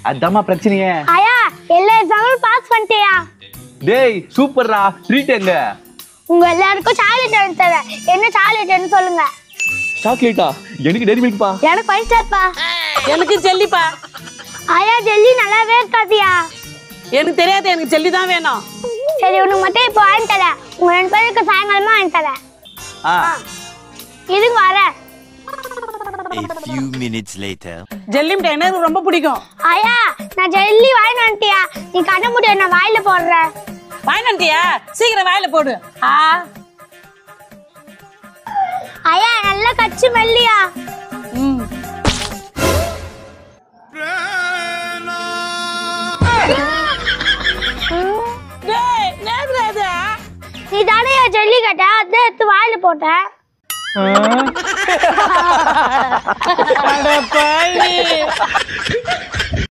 அதாம்மா பிரச்சனையே ஆயா எல்லா எக்ஸாமும் பாஸ் பண்ணிட்டியா டேய் சூப்பர்ரா ட்ரீட் எங்க உங்க எல்லாருக்கும் சாக்லேட் எடுத்து தரேன் என்ன சாக்லேட்னு சொல்லுங்க சாக்லேட்டா எனக்கு டெய்ரி மில்க்பா எனக்கு பைசாப்பா எனக்கு செல்லிப்பா ஆயா ஜெல்லி நல்லாவே இருக்காதியா எனக்கு தெரியாது எனக்கு செல்லி தான் வேணும் சரி உனக்கு மட்டும் இப்போ வாங்கி தரேன் உங்க ரெண்டு பேருக்கு சாயங்காலமா வாங்கி தரேன் ஆ இருங்க வரேன் A few minutes later. Jelly மிட்டாய் எனக்கு ரொம்ப பிடிக்கும் ஆயா நான் ஜெல்லி வாங்கி வந்துட்டியா நீ கண்ண முடிய நான் வாயில போடுறேன் வாங்கிட்டியா சீக்கிரம் வாயில போடு ஆ ஆயா நல்லா கச்சு மெல்லியா ம் டேய் நேதுடா இது நீ தானே ஜெல்லி கேட்ட அதான் எடுத்து வாயில போட்டேன் அட பாவி